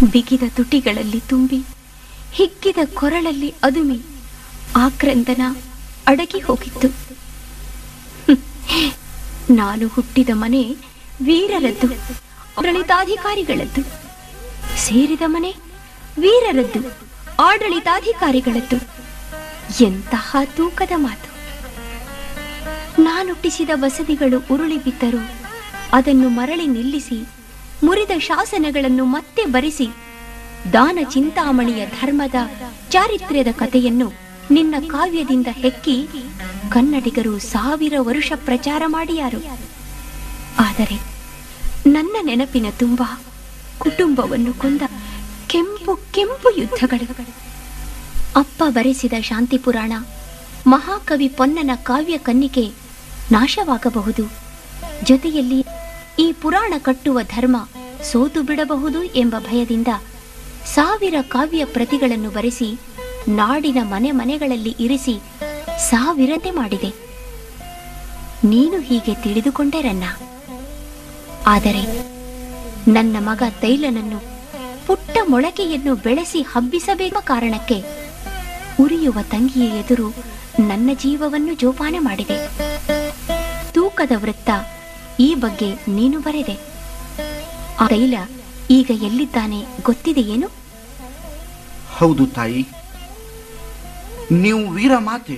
ಬಿಗಿದ ತುಟಿಗಳಲ್ಲಿ ತುಂಬಿ ಹಿಗ್ಗಿದ ಕೊರಳಲ್ಲಿ ಅದುಮಿ ಆಕ್ರಂದನ ಅಡಗಿ ಹೋಗಿತ್ತು ಹ್ಮ್. ನಾನು ಹುಟ್ಟಿದ ಮನೆ ವೀರರದ್ದು ಆಡಳಿತಾಧಿಕಾರಿಗಳದ್ದು ಸೇರಿದ ಮನೆ ವೀರರದ್ದು ಆಡಳಿತಾಧಿಕಾರಿಗಳದ್ದು ಎಂತಹ ತೂಕದ ಮಾತು ನಾನುಟ್ಟಿಸಿದ ಬಸದಿಗಳು ಉರುಳಿ ಬಿದ್ದರೂ ಅದನ್ನು ಮರಳಿ ನಿಲ್ಲಿಸಿ ಮುರಿದ ಶಾಸನಗಳನ್ನು ಮತ್ತೆ ಬರೆಸಿ ದಾನ ಚಿಂತಾಮಣಿಯ ಧರ್ಮದ ಚಾರಿತ್ರ್ಯದ ಕಥೆಯನ್ನು ನಿನ್ನ ಕಾವ್ಯದಿಂದ ಹೆಕ್ಕಿ ಕನ್ನಡಿಗರು ಸಾವಿರ ವರುಷ ಪ್ರಚಾರ ಮಾಡಿಯಾರು ಆದರೆ ನನ್ನ ನೆನಪಿನ ತುಂಬ ಕುಟುಂಬವನ್ನು ಕೊಂದ ಕೆಂಪು ಕೆಂಪು ಯುದ್ಧಗಳು ಅಪ್ಪ ಬರೆಸಿದ ಶಾಂತಿ ಪುರಾಣ ಮಹಾಕವಿ ಪೊನ್ನನ ಕಾವ್ಯ ಕನ್ನಿಕೆ ನಾಶವಾಗಬಹುದು ಜೊತೆಯಲ್ಲಿ ಈ ಪುರಾಣ ಕಟ್ಟುವ ಧರ್ಮ ಸೋತು ಬಿಡಬಹುದು ಎಂಬ ಭಯದಿಂದ ಸಾವಿರ ಕಾವ್ಯ ಪ್ರತಿಗಳನ್ನು ಬರೆಸಿ ನಾಡಿನ ಮನೆ ಮನೆಗಳಲ್ಲಿ ಇರಿಸಿ ಸಾವಿರತೆ ಮಾಡಿದೆ ನೀನು ಹೀಗೆ ತಿಳಿದುಕೊಂಡೆ ರನ್ನ ಆದರೆ ನನ್ನ ಮಗ ತೈಲನನ್ನು ಪುಟ್ಟ ಮೊಳಕೆಯನ್ನು ಬೆಳೆಸಿ ಹಬ್ಬಿಸಬೇಕ ಕಾರಣಕ್ಕೆ ಉರಿಯುವ ತಂಗಿಯ ಎದುರು ನನ್ನ ಜೀವವನ್ನು ಜೋಪಾನ ಮಾಡಿದೆ ತೂಕದ ವೃತ್ತ ಈ ಬಗ್ಗೆ ನೀನು ಬರೆದೆ ಆ ತೈಲ ಈಗ ಎಲ್ಲಿದ್ದಾನೆ ಗೊತ್ತಿದೆಯೇನು ಹೌದು ತಾಯಿ ನೀವು ವೀರ ಮಾತೆ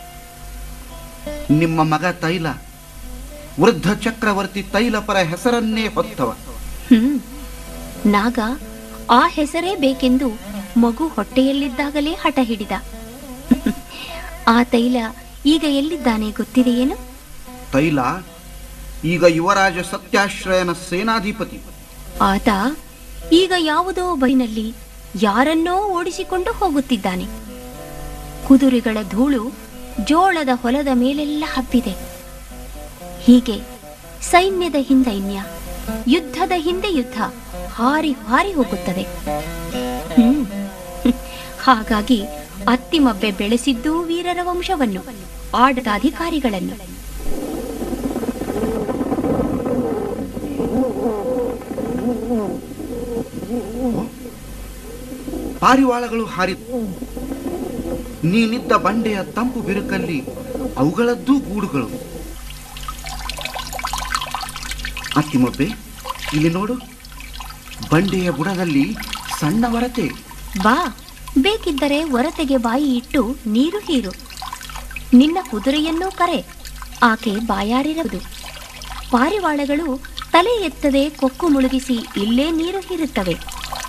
ನಿಮ್ಮ ಮಗ ತೈಲ ವೃದ್ಧ ಚಕ್ರವರ್ತಿ ತೈಲಪರ ಹೆಸರನ್ನೇ ಹೊತ್ತವ ಹ್ಮ್ ನಾಗ ಆ ಹೆಸರೇ ಬೇಕೆಂದು ಮಗು ಹೊಟ್ಟೆಯಲ್ಲಿದ್ದಾಗಲೇ ಹಠ ಹಿಡಿದ ಆ ತೈಲ ಈಗ ಎಲ್ಲಿದ್ದಾನೆ ಗೊತ್ತಿದೆಯೇನು ತೈಲ ಈಗ ಯುವರಾಜ ಸತ್ಯಾಶ್ರಯನ ಸೇನಾಧಿಪತಿ ಆತ ಈಗ ಯಾವುದೋ ಬೈನಲ್ಲಿ ಯಾರನ್ನೋ ಓಡಿಸಿಕೊಂಡು ಹೋಗುತ್ತಿದ್ದಾನೆ ಕುದುರೆಗಳ ಧೂಳು ಜೋಳದ ಹೊಲದ ಮೇಲೆಲ್ಲ ಹಬ್ಬಿದೆ ಹೀಗೆ ಸೈನ್ಯದ ಹಿಂದೈನ್ಯ ಯುದ್ಧದ ಹಿಂದೆ ಯುದ್ಧ ಹಾರಿ ಹಾರಿ ಹೋಗುತ್ತದೆ ಹ್ಮ್ ಹಾಗಾಗಿ ಅತ್ತಿಮಬ್ಬೆ ಬೆಳೆಸಿದ್ದೂ ವೀರರ ವಂಶವನ್ನು ಆಡಳಿತಾಧಿಕಾರಿಗಳನ್ನು ಪಾರಿವಾಳಗಳು ಹಾರಿ ನೀನಿದ್ದ ಬಂಡೆಯ ತಂಪು ಬಿರುಕಲ್ಲಿ ಅವುಗಳದ್ದೂ ಗೂಡುಗಳು ಅತ್ತಿಮೊಬ್ಬೆ ಇಲ್ಲಿ ನೋಡು ಬಂಡೆಯ ಬುಡದಲ್ಲಿ ಸಣ್ಣ ವರತೆ ಬಾ ಬೇಕಿದ್ದರೆ ಹೊರತೆಗೆ ಬಾಯಿ ಇಟ್ಟು ನೀರು ಹೀರು ನಿನ್ನ ಕುದುರೆಯನ್ನೂ ಕರೆ ಆಕೆ ಬಾಯಾರಿರದು ಪಾರಿವಾಳಗಳು ತಲೆ ಎತ್ತದೆ ಕೊಕ್ಕು ಮುಳುಗಿಸಿ ಇಲ್ಲೇ ನೀರು ಹೀರುತ್ತವೆ